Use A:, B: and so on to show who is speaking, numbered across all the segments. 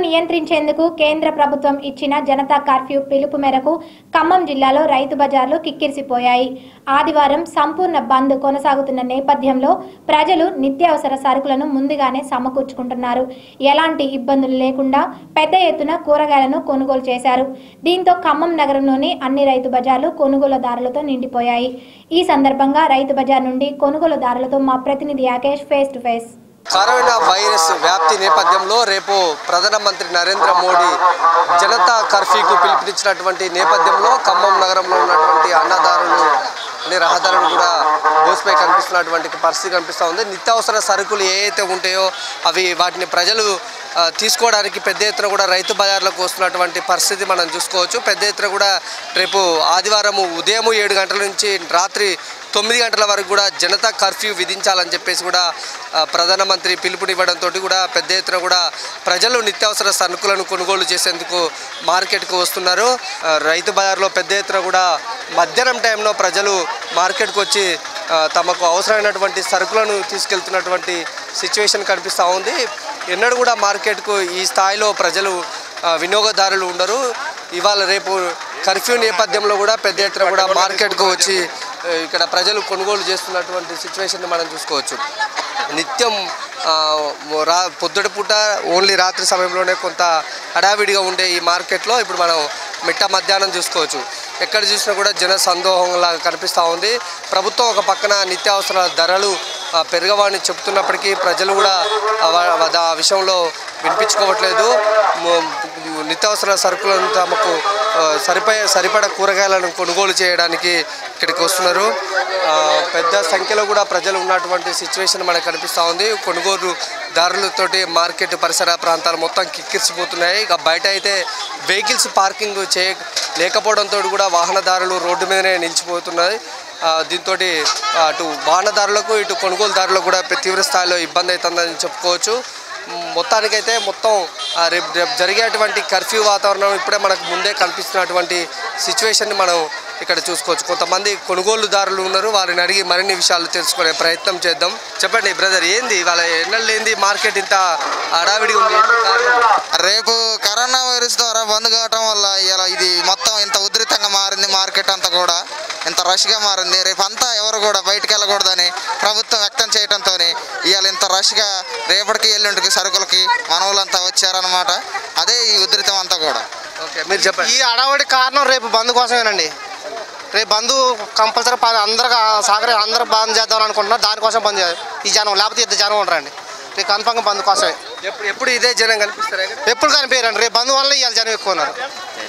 A: నియంత్రించేందుకు కేంద్ర ప్రభుత్వం ఇచ్చిన జనతా కర్ఫ్యూ పిలుపు మేరకు ఖమ్మం జిల్లాలో రైతు బజార్లు కిక్కిరిసిపోయాయి ఆదివారం సంపూర్ణ బంద్ కొనసాగుతున్న నేపథ్యంలో ప్రజలు నిత్యావసర సరుకులను ముందుగానే సమకూర్చుకుంటున్నారు ఎలాంటి ఇబ్బందులు లేకుండా పెద్ద ఎత్తున కూరగాయలను కొనుగోలు చేశారు దీంతో ఖమ్మం నగరంలోని అన్ని రైతు బజార్లు కొనుగోలుదారులతో నిండిపోయాయి ఈ సందర్భంగా రైతు బజార్ నుండి కొనుగోలుదారులతో మా ప్రతినిధి Yakesh face to face
B: corona virus వ్యాప్తి నేపథ్యంలో రేపు ప్రధానమంత్రి నరేంద్ర మోడీ జనతా కర్ఫ్యూకు పిలుపునిచ్చినటువంటి నేపథ్యంలో ఖమ్మం నగరంలో ఉన్నటువంటి అన్నదారులు అన్ని రహదారులు కూడా బోసిపై కనిపిస్తున్నటువంటి పరిస్థితి కనిపిస్తూ ఉంది నిత్యావసర సరుకులు ఏ అయితే ఉంటాయో అవి వాటిని ప్రజలు ఆ, తీసుకోవడానికి పెద్ద ఎత్తున కూడా రైతు బజార్లకు వస్తున్నటువంటి పరిస్థితి మనం చూసుకోవచ్చు పెద్ద ఎత్తున కూడా రేపు ఆదివారం ఉదయం ఏడు గంటల నుంచి రాత్రి తొమ్మిది గంటల వరకు కూడా జనతా కర్ఫ్యూ విధించాలని చెప్పేసి కూడా ఆ, ప్రధానమంత్రి పిలుపునివ్వడంతో కూడా పెద్ద ఎత్తున కూడా ప్రజలు నిత్యావసర సరుకులను కొనుగోలు చేసేందుకు మార్కెట్కు వస్తున్నారు ఆ, రైతు బజార్లో పెద్ద ఎత్తున కూడా మధ్యాహ్నం టైంలో ప్రజలు మార్కెట్కి వచ్చి ఆ, తమకు అవసరమైనటువంటి సరుకులను తీసుకెళ్తున్నటువంటి సిచ్యువేషన్ కనిపిస్తూ ఉంది ఎన్నడూ కూడా మార్కెట్కు ఈ స్థాయిలో ప్రజలు ఆ, వినియోగదారులు ఉండరు ఇవాళ రేపు కర్ఫ్యూ నేపథ్యంలో కూడా పెద్ద ఎత్తున కూడా మార్కెట్కు వచ్చి ఆ, ఇక్కడ ప్రజలు కొనుగోలు చేస్తున్నటువంటి సిచ్యువేషన్ మనం చూసుకోవచ్చు నిత్యం ఆ, రా పొద్దుటి పూట ఓన్లీ రాత్రి సమయంలోనే కొంత హడావిడిగా ఉండే ఈ మార్కెట్లో ఇప్పుడు మనం మిట్ట మధ్యాహ్నం చూసుకోవచ్చు ఎక్కడ చూసినా కూడా జన సందోహంలాగా కనిపిస్తూ ఉంది ప్రభుత్వం ఒక పక్కన నిత్యావసర ధరలు ఆ, పెరగవని చెప్తున్నప్పటికీ ప్రజలు కూడా ఆ వా- వా- ఆ విషయంలో వినిపించుకోవట్లేదు ము- నిత్యావసర సరుకులను తమకు ఆ, సరిపోయే సరిపడ కూరగాయలను కొనుగోలు చేయడానికి ఇక్కడికి వస్తున్నారు ఆ, పెద్ద సంఖ్యలో కూడా ప్రజలు ఉన్నటువంటి సిచ్యువేషన్ మనకు కనిపిస్తూ ఉంది కొనుగోలు దారులతోటి మార్కెట్ పరిసర ప్రాంతాలు మొత్తం కిక్కిరిసిపోతున్నాయి ఇక బయట అయితే వెహికల్స్ పార్కింగ్ చేయ లేకపోవడంతో కూడా వాహనదారులు రోడ్డు మీదనే నిలిచిపోతున్నాయి దీంతో అటు వాహనదారులకు ఇటు కొనుగోలుదారులకు కూడా తీవ్ర స్థాయిలో ఇబ్బంది అవుతుందని చెప్పుకోవచ్చు మొత్తానికైతే మొత్తం ఆ, రేపు రేపు జరిగేటువంటి కర్ఫ్యూ వాతావరణం ఇప్పుడే మనకు ముందే కనిపిస్తున్నటువంటి సిచ్యువేషన్ని మనం ఇక్కడ చూసుకోవచ్చు కొంతమంది కొనుగోలుదారులు ఉన్నారు వారిని అడిగి మరిన్ని విషయాలు తెలుసుకునే ప్రయత్నం చేద్దాం చెప్పండి బ్రదర్ ఏంది వాళ్ళ ఎన్నెళ్ళు ఏంది మార్కెట్ ఇంత హడావిడి ఉంది ఏంటి కారణం?
C: రేపు కరోనా వైరస్ ద్వారా బంద్ కావటం వల్ల ఇలా ఇది మొత్తం ఇంత ఉధృతంగా మారింది మార్కెట్ అంతా కూడా ఇంత రష్గా మారింది రేపు అంతా ఎవరు కూడా బయటికి వెళ్ళకూడదని ప్రభుత్వం వ్యక్తం చేయడంతో ఇవాళ ఇంత రష్గా రేపటికి ఎల్లుండికి సరుకులకి మనవులంతా వచ్చారనమాట అదే ఈ ఉధృతం అంతా కూడా
B: ఓకే మీరు చెప్పండి
D: ఈ అడవడి కారణం రేపు బంద్ కోసమేనండి రేపు బంద్ కంపల్సరీ అందరు సాగర అందరూ బంద్ చేద్దాం అనుకుంటున్నారు దానికోసం బంద్ చేయాలి ఈ జనం లేకపోతే ఇద్దరు జనం ఉండరండి రేపు కన్ఫామ్గా బంద్ కోసమే
B: ఎప్పుడు ఎప్పుడు ఇదే జనం కనిపిస్తారా ఇక్కడ?
D: ఎప్పుడు కనిపించారండి రేపు బంద్ వల్ల ఇవాళ జనం ఎక్కువ ఉన్నారు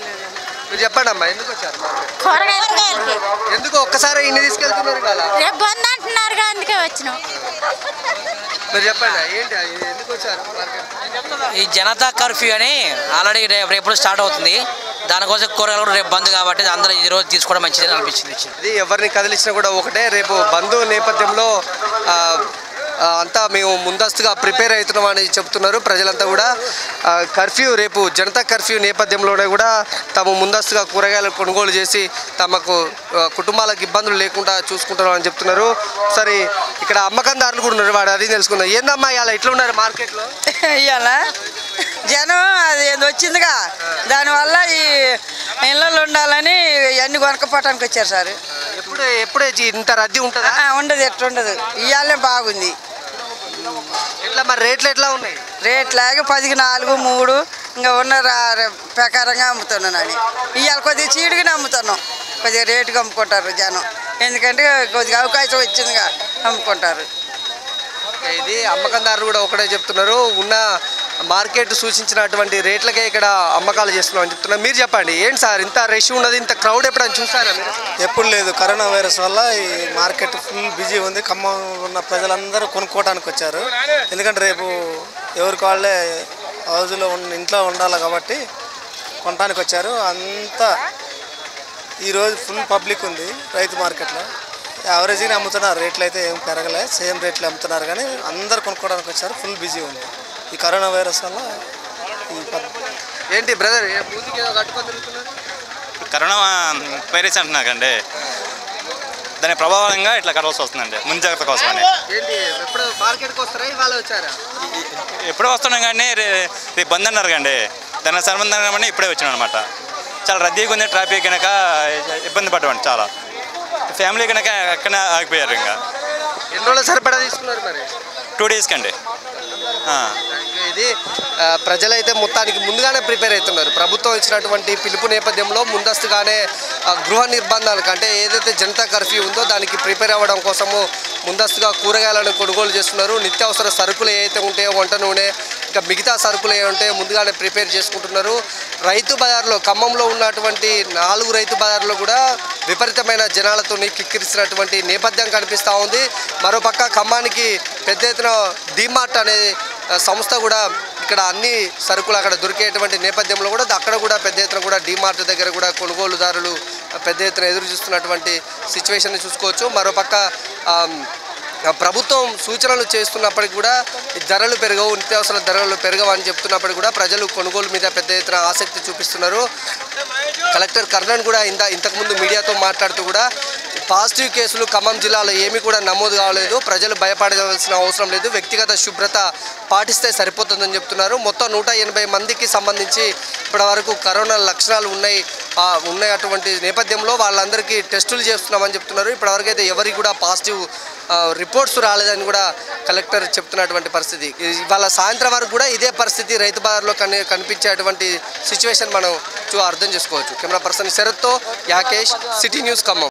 B: మీరు చెప్పండి అమ్మా ఎందుకు వచ్చారు మార్కెట్?
E: కూరగాయలకి
B: ఎందుకు ఒక్కసారి ఇన్ని తీసుకెళ్తున్నారు ఇవాళ
E: రేపు బంద్ అంటున్నారు అందుకే వచ్చినాం
B: మీరు చెప్పండి ఏంటి ఇది ఎందుకు వచ్చారు మార్కెట్
F: ఈ జనతా కర్ఫ్యూ అని ఆల్రెడీ రేపు రేపు స్టార్ట్ అవుతుంది దానికోసం కూరగాయలు కూడా రేపు బంద్ కాబట్టి అందరూ ఈ రోజు తీసుకోవడం మంచిది అనిపించింది
B: ఇది ఎవరిని కదిలించినా కూడా ఒకటే రేపు బంధు నేపథ్యంలో ఆ, ఆ, అంతా మేము ముందస్తుగా ప్రిపేర్ అవుతున్నామని చెప్తున్నారు ప్రజలంతా కూడా ఆ, కర్ఫ్యూ రేపు జనతా కర్ఫ్యూ నేపథ్యంలోనే కూడా తాము ముందస్తుగా కూరగాయలు కొనుగోలు చేసి తమకు ఆ, కుటుంబాలకు ఇబ్బందులు లేకుండా చూసుకుంటున్నామని చెప్తున్నారు సరే ఇక్కడ అమ్మకందారులు కూడా ఉన్నారు వాడు అది తెలుసుకుందాం ఏందమ్మా ఇలా ఇట్లా ఉన్నారు మార్కెట్లో
G: ఇవాళ జనం అది ఏదో వచ్చిందిగా దానివల్ల ఈ ఇళ్ళల్లో ఉండాలని ఇవన్నీ కొనకపోవటానికి వచ్చారు సార్
B: ఎప్పుడు ఎప్పుడే ఇంత రద్దీ ఉంటుందా
G: ఆ, ఉండదు ఎట్లా ఉండదు ఇవాళే బాగుంది
B: ఎట్లా మరి రేట్లు ఎట్లా ఉన్నాయి
G: రేట్లాగా పదికి నాలుగు మూడు ఇంకా ఉన్న రా- ర- ప్రకారంగా అమ్ముతున్నాను అని ఇవాళ కొద్దిగా చీడుగానే అమ్ముతున్నాం కొద్దిగా రేటుగా అమ్ముకుంటారు జనం ఎందుకంటే కొద్దిగా అవకాశం వచ్చిందిగా అమ్ముకుంటారు
B: ఇది అమ్మకందారులు కూడా ఒకటే చెప్తున్నారు ఉన్న మార్కెట్ సూచించినటువంటి రేట్లకే ఇక్కడ అమ్మకాలు చేస్తున్నాం అని చెప్తున్నారు మీరు చెప్పండి ఏంటి సార్ ఇంత రష్ ఉన్నది ఇంత క్రౌడ్ ఎప్పుడైనా చూసారా మీరు
H: ఎప్పుడు లేదు కరోనా వైరస్ వల్ల ఈ మార్కెట్ ఫుల్ బిజీ ఉంది ఖమ్మం ఉన్న ప్రజలందరూ కొనుక్కోవడానికి వచ్చారు ఎందుకంటే రేపు ఎవరికి వాళ్ళే హౌజ్లో ఉన్న ఇంట్లో ఉండాలి కాబట్టి కొనడానికి వచ్చారు అంతా ఈరోజు ఫుల్ పబ్లిక్ ఉంది రైతు మార్కెట్లో యావరేజ్గా అమ్ముతున్నారు రేట్లు అయితే ఏం పెరగలే సేమ్ రేట్లు అమ్ముతున్నారు కానీ అందరు కొనుక్కోవడానికి వచ్చారు ఫుల్ బిజీ ఉంది ఈ కరోనా వైరస్ వల్ల ఈ పద్-
B: ఏంటి బ్రదర్ మూతికి ఏదో కట్టుకొని తిరుగుతున్నారు
I: కరోనా వైరస్ అంటున్నారు కండి దాని ప్రభావంగా ఇట్లా కట్టాల్సి వస్తుందండి ముందు జాగ్రత్త కోసమని
B: ఏంటి ఎప్పుడు మార్కెట్కి వస్తారా ఇవాళ వచ్చారా
I: ఎప్పుడో వస్తున్నాం కానీ రే రేపు బంద్ అన్నారు కండి దాని సంబంధం ఇప్పుడే వచ్చినాం అనమాట చాలా రద్దీగా ఉంది ట్రాఫిక్ కనుక ఇబ్బంది పడ్డామండి చాలా ఫ్యామిలీ కనుక ఎక్కడ ఆగిపోయారు ఇంకా
B: ఎన్ని రోజులు సరిపడా తీసుకున్నారు మరి
I: టూ డేస్కి అండి ఆ.
B: ఇది ఆ, ప్రజలైతే మొత్తానికి ముందుగానే ప్రిపేర్ అవుతున్నారు ప్రభుత్వం ఇచ్చినటువంటి పిలుపు నేపథ్యంలో ముందస్తుగానే ఆ, గృహ నిర్బంధాలకు అంటే ఏదైతే జనతా కర్ఫ్యూ ఉందో దానికి ప్రిపేర్ అవ్వడం కోసము ముందస్తుగా కూరగాయలను కొనుగోలు చేస్తున్నారు నిత్యావసర సరుకులు ఏవైతే ఉంటాయో వంట నూనె ఇంకా మిగతా సరుకులు ఏ ఉంటాయో ముందుగానే ప్రిపేర్ చేసుకుంటున్నారు రైతు బజార్లో ఖమ్మంలో ఉన్నటువంటి నాలుగు రైతు బజార్లో కూడా విపరీతమైన జనాలతో కిక్కిరిసినటువంటి నేపథ్యం కనిపిస్తూ ఉంది మరోపక్క ఖమ్మానికి పెద్ద ఎత్తున డిమార్ట్ అనే ఆ, సంస్థ కూడా ఇక్కడ అన్ని సరుకులు అక్కడ దొరికేటువంటి నేపథ్యంలో కూడా అక్కడ కూడా పెద్ద ఎత్తున కూడా డిమార్ట్ దగ్గర కూడా కొనుగోలుదారులు పెద్ద ఎత్తున ఎదురు చూస్తున్నటువంటి సిచ్యువేషన్ చూసుకోవచ్చు మరోపక్క ఆమ్, ఆ ప్రభుత్వం సూచనలు చేస్తున్నప్పటికీ కూడా ఈ ధరలు పెరగవు నిత్యావసర ధరలు పెరగవు అని చెప్తున్నప్పటికీ కూడా ప్రజలు కొనుగోలు మీద పెద్ద ఎత్తున ఆసక్తి చూపిస్తున్నారు కలెక్టర్ కర్ణన్ కూడా ఇంత ఇంతకుముందు మీడియాతో మాట్లాడుతూ కూడా పాజిటివ్ కేసులు ఖమ్మం జిల్లాలో ఏమీ కూడా నమోదు కావలేదు ప్రజలు భయపడవలసిన అవసరం లేదు వ్యక్తిగత శుభ్రత పాటిస్తే సరిపోతుందని చెప్తున్నారు మొత్తం నూట ఎనభై మందికి సంబంధించి ఇప్పటి వరకు కరోనా లక్షణాలు ఉన్నాయి ఆ, ఉన్నాయి అటువంటి నేపథ్యంలో వాళ్ళందరికీ టెస్టులు చేస్తున్నామని చెప్తున్నారు ఇప్పటివరకు అయితే ఎవరికి కూడా పాజిటివ్ ఆ, రిపోర్ట్స్ రాలేదని కూడా కలెక్టర్ చెప్తున్నటువంటి పరిస్థితి ఇవాళ సాయంత్రం వరకు కూడా ఇదే పరిస్థితి రైతు బజార్లో కని కనిపించేటువంటి సిచ్యువేషన్ మనం చూ అర్థం చేసుకోవచ్చు కెమెరా పర్సన్ శరత్తో యాకేష్ సిటీ న్యూస్ ఖమ్మం